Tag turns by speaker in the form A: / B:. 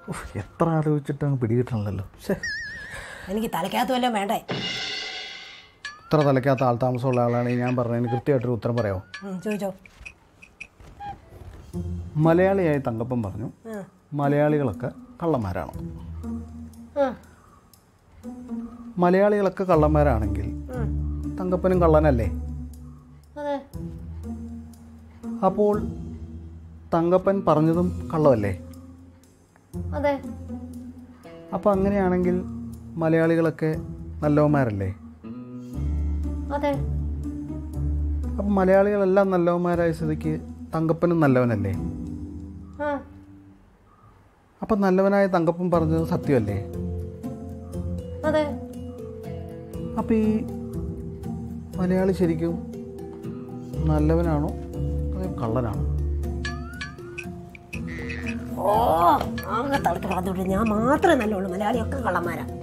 A: ഉഫ്, എത്ര ആലോചിച്ചിട്ട് അങ്ങ് പിടികിട്ടണല്ലോ ശേ
B: എനിക്ക് തലക്കകത്ത് വല്ലതും വേണ്ടേ
A: ഇത്ര തലയ്ക്കകത്ത് ആൾ താമസമുള്ള ആളാണെങ്കിൽ ഞാൻ പറഞ്ഞതിന് കൃത്യമായിട്ടൊരു ഉത്തരം പറയാമോ
B: ഉം, ചോദിച്ചോ
A: മലയാളിയായി തങ്കപ്പൻ പറഞ്ഞു
B: ആ.
A: മലയാളികളൊക്കെ കള്ളന്മാരാണ്
B: ആ,
A: മലയാളികളൊക്കെ കള്ളന്മാരാണെങ്കിൽ
B: ഉം.
A: തങ്കപ്പനും കള്ളനല്ലേ
B: അതെ
A: അപ്പോൾ തങ്കപ്പൻ പറഞ്ഞതും കള്ളമല്ലേ
B: അതെ
A: അപ്പോൾ അങ്ങനെയാണെങ്കിൽ മലയാളികളൊക്കെ നല്ലവന്മാരല്ലേ
B: അതെ
A: അപ്പം മലയാളികളെല്ലാം നല്ലവന്മാരായ സ്ഥിതിക്ക് തങ്കപ്പനും നല്ലവനല്ലേ
B: ആ
A: അപ്പം നല്ലവനായ തങ്കപ്പൻ പറഞ്ഞത് സത്യമല്ലേ
B: അതെ
A: അപ്പം ഈ മലയാളി ശരിക്കും നല്ലവനാണോ അതോ കള്ളനാണോ
B: ഓ അങ്ങനെ തളക്ക് പറഞ്ഞോട്ടെ ഞാൻ മാത്രമേ നല്ലുള്ളൂ മലയാളിയൊക്കെ കള്ളന്മാരാ